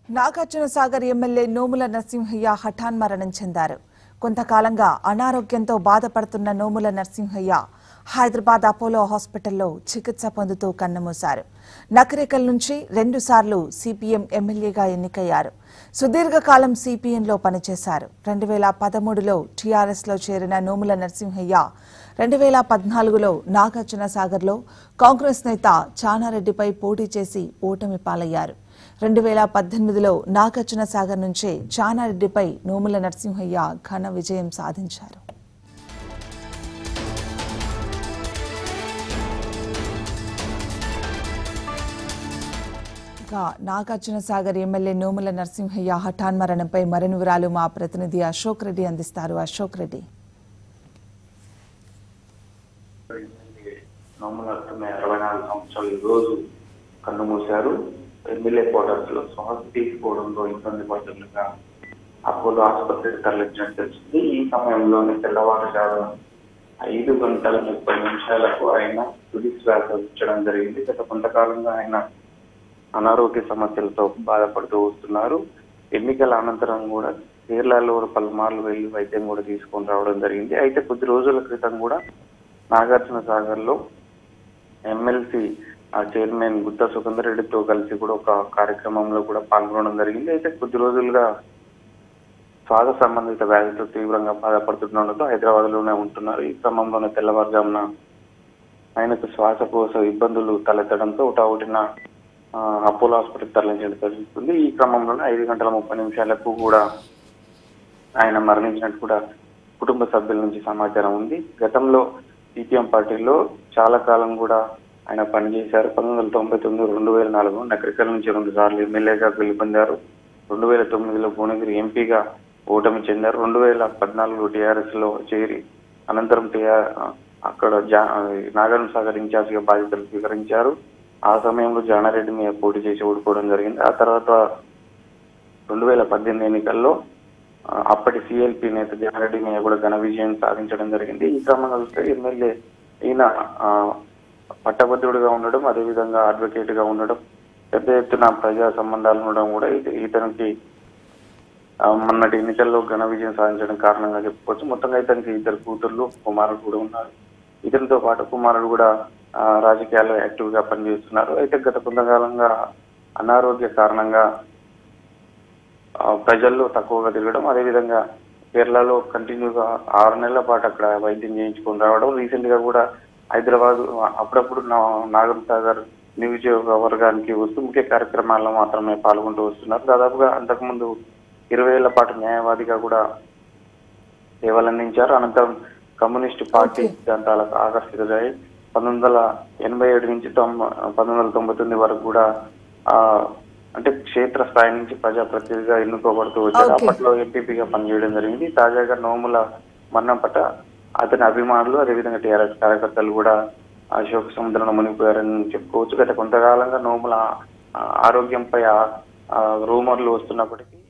Nagarjuna Sagar MLA Nomula Narasimhaiah హఠాన్ మరణం చెందారు కొంతకాలంగా అనారోగ్యంతో బాధపడుతున్న నోముల నరసింహయ్య హైదరాబాద్ అపోలో హాస్పిటల్లో చికిత్స పొందుతూ కన్నుమూశారు నకరేకల్ నుంచి రెండుసార్లు సిపిఎం ఎమ్మెల్యేగా ఎన్నికయ్యారు సుదీర్ఘకాలం సిపిఎంలో పనిచేశారు రెండు వేల పదమూడులో టీఆర్ఎస్లో చేరిన నోముల నరసింహయ్య రెండు వేల పద్నాలుగులో నాగార్జున సాగర్లో కాంగ్రెస్ నేత చానారెడ్డిపై పోటీ చేసి ఓటమి పాలయ్యారు రెండు వేల పద్దెనిమిదిలో నాగార్జున సాగర్ నుంచే చానారెడ్డిపై నోముల నరసింహయ్య ఘన విజయం సాధించారు ఇక నాగార్జున సాగర్ ఎమ్మెల్యే నోముల నరసింహయ్య హఠాన్ మరణంపై మరిన్ని వివరాలు మా ప్రతినిధి అశోక్ రెడ్డి అందిస్తారు అశోక్ రెడ్డి నోములత్తున్న అరవై నాలుగు సంవత్సరాలు ఈ రోజు కన్ను మూశారు ఎమ్మెల్యే క్వార్టర్స్ లో శ్వాస తీసుకోవడంలో ఇబ్బంది పడుతుండగా అపోలో ఆసుపత్రికి తరలించినట్టు తెలిసింది ఈ సమయంలోనే తెల్లవారుజామున ఐదు గంటల ముప్పై నిమిషాలకు ఆయన తుది శ్వాస ఇచ్చడం జరిగింది గత కొంతకాలంగా ఆయన అనారోగ్య సమస్యలతో బాధపడుతూ వస్తున్నారు ఎన్నికల అనంతరం కూడా కేరళలో కూడా పలుమార్లు వెళ్లి వైద్యం కూడా తీసుకొని రావడం జరిగింది అయితే కొద్ది రోజుల క్రితం కూడా నాగార్జున సాగర్ లో ఎమ్మెల్సీ ఆ చైర్మన్ గుత్తా సుఖందర్ రెడ్డితో కలిసి కూడా ఒక కార్యక్రమంలో కూడా పాల్గొనడం జరిగింది అయితే కొద్ది రోజులుగా శ్వాస సంబంధిత వ్యాధితో తీవ్రంగా బాధపడుతుండడంతో హైదరాబాద్ లోనే ఉంటున్నారు ఈ క్రమంలోనే తెల్లవారుజామున ఆయనకు శ్వాసకోశ ఇబ్బందులు తలెత్తడంతో ఒకటిన అపోలో హాస్పిటల్ తరలించడం జరుగుతుంది ఈ క్రమంలోనే ఐదు గంటల ముప్పై నిమిషాలకు కూడా ఆయన మరణించినట్టు కూడా కుటుంబ సభ్యుల నుంచి సమాచారం ఉంది గతంలో సిపిఎం పార్టీలో చాలా కాలం కూడా ఆయన పనిచేశారు పంతొమ్మిది వందల తొంభై తొమ్మిది రెండు వేల నాలుగు నగరికల్ నుంచి రెండు సార్లు ఎమ్మెల్యేగా గెలుపొందారు రెండు వేల తొమ్మిదిలో భువనగిరి ఎంపీగా ఓటమి చెందారు రెండు వేల పద్నాలుగులో టీఆర్ఎస్ లో చేరి అనంతరం టీఆర్ అక్కడ జా నాగార్జున సాగర్ ఇన్ఛార్జ్ గా బాధ్యతలు స్వీకరించారు ఆ సమయంలో జానారెడ్డి మీద పోటీ చేసి ఓడిపోవడం జరిగింది ఆ తర్వాత రెండు వేల పద్దెనిమిది ఎన్నికల్లో ఆ, అప్పటి సిఎల్పి నేత జానారెడ్డి మీద కూడా ఘన విజయం సాధించడం జరిగింది ఈ క్రమంలో చూస్తే ఎమ్మెల్యే ఈయన ఆ, పట్టభద్రుడిగా ఉండడం అదేవిధంగా అడ్వకేట్ గా ఉండడం పెద్ద ఎత్తున ప్రజా సంబంధాలు ఉండడం కూడా ఇత- ఇతనికి ఆ, మొన్నటి ఎన్నికల్లో ఘన విజయం సాధించడం కారణంగా చెప్పుకోవచ్చు మొత్తంగా ఇతనికి ఇద్దరు కూతుర్లు కుమారుడు కూడా ఉన్నారు ఇతనితో పాటు కుమారుడు కూడా ఆ, రాజకీయాల్లో యాక్టివ్ గా పనిచేస్తున్నారు అయితే గత కొంతకాలంగా అనారోగ్య కారణంగా ఆ, ప్రజల్లో తక్కువగా తిరగడం అదేవిధంగా కేరళలో కంటిన్యూగా ఆరు నెలల పాటు అక్కడ వైద్యం చేయించుకొని రావడం రీసెంట్ గా కూడా హైదరాబాద్ అప్పుడప్పుడు నా- నాగర్ సాగర్ నియోజకవర్గానికి వస్తూ ముఖ్య కార్యక్రమాల్లో మాత్రమే పాల్గొంటూ వస్తున్నారు దాదాపుగా అంతకుముందు ఇరవై ఏళ్ల పాటు న్యాయవాదిగా కూడా సేవలు అందించారు అనంతరం కమ్యూనిస్ట్ పార్టీ Okay. సిద్ధాంతాలకు ఆకర్షితులై పంతొమ్మిది వందల ఎనభై ఏడు నుంచి తొంభై పంతొమ్మిది వందల తొంభై తొమ్మిది వరకు కూడా ఆ అంటే క్షేత్ర స్థాయి నుంచి ప్రజాప్రతినిధిగా ఎన్నుకోబడుతూ వచ్చారు Okay. అప్పట్లో ఎంపీపీగా పనిచేయడం జరిగింది తాజాగా నోముల మరణం పట్ల అతని అభిమానులు అదేవిధంగా టీఆర్ఎస్ కార్యకర్తలు కూడా అశోక్ సముద్రంలో మునిగిపోయారని చెప్పుకోవచ్చు గత కొంతకాలంగా నోముల ఆ, ఆరోగ్యంపై ఆ- ఆ రూమర్లు వస్తున్నప్పటికీ